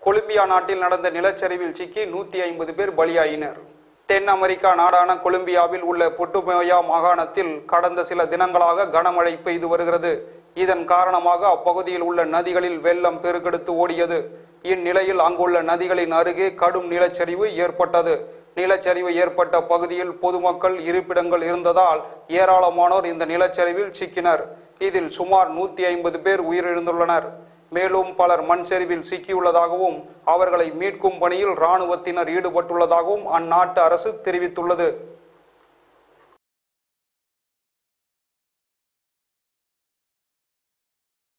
Colombia நாட்டில் நடந்த நிலச்சரிவில் சிக்கி நூத்தி ஐம்பது பேர் பலியாயினர் தென் அமெரிக்கா நாடான கொலம்பியாவில் உள்ள புட்டுமோயா மாகாணத்தில் கடந்த சில தினங்களாக கனமழை பெய்து வருகிறது இதன் காரணமாக அப்பகுதியில் உள்ள நதிகளில் வெள்ளம் பெருக்கெடுத்து ஓடியது இந்நிலையில் அங்குள்ள நதிகளின் அருகே கடும் நிலச்சரிவு ஏற்பட்டது நிலச்சரிவு ஏற்பட்ட பகுதியில் பொதுமக்கள் இருப்பிடங்கள் இருந்ததால் ஏராளமானோர் இந்த நிலச்சரிவில் சிக்கினர் இதில் சுமார் நூத்தி ஐம்பது பேர் உயிரிழந்துள்ளனர் மேலும் பலர் மண் சரிவில் சிக்கியுள்ளதாகவும் அவர்களை மீட்கும் பணியில் இராணுவத்தினர் ஈடுபட்டுள்ளதாகவும் அந்நாட்டு அரசு தெரிவித்துள்ளது